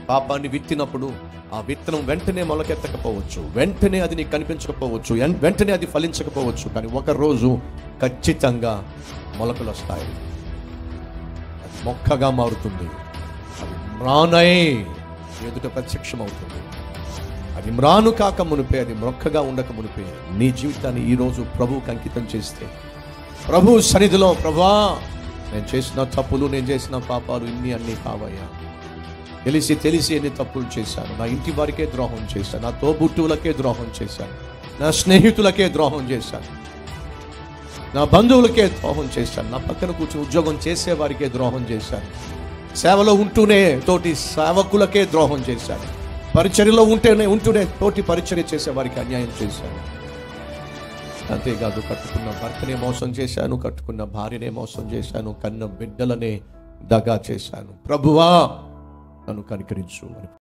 పాపాన్ని విత్తినప్పుడు ఆ విత్తనం వెంటనే మొలకెత్తకపోవచ్చు వెంటనే అది నీకు కనిపించకపోవచ్చు ఎన్- వెంటనే అది ఫలించకపోవచ్చు కానీ ఒక రోజు ఖచ్చితంగా మొలకలు వస్తాయి అది మొక్కగా మారుతుంది అది మ్రానై ఎదుట ప్రత్యక్షమవుతుంది అది మ్రాను కాక మునిపే అది మొక్కగా ఉండక మునిపే నీ జీవితాన్ని ఈరోజు ప్రభువుకి అంకితం చేస్తే ప్రభు సన్నిధిలో ప్రభా నేను చేసిన తప్పులు నేను చేసిన పాపాలు ఇన్ని అన్ని కావయ్యా తెలిసి తెలిసి ఎన్ని తప్పులు చేశాను నా ఇంటి వారికే ద్రోహం చేశాను నా తోబుట్టువులకే ద్రోహం చేశాను నా స్నేహితులకే ద్రోహం చేశాను నా బంధువులకే ద్రోహం చేశాను నా పక్కన కూర్చుని ఉద్యోగం చేసే వారికే ద్రోహం చేశాను సేవలో ఉంటూనే తోటి సేవకులకే ద్రోహం చేశాను పరిచర్యలో ఉంటేనే ఉంటూనే తోటి పరిచర్య చేసే వారికి అన్యాయం చేశాను అంతేకాదు కట్టుకున్న భర్తనే మోసం చేశాను కట్టుకున్న భార్యనే మోసం చేశాను కన్న బిడ్డలనే దగా చేశాను ప్రభువా నన్ను కనికరించు అని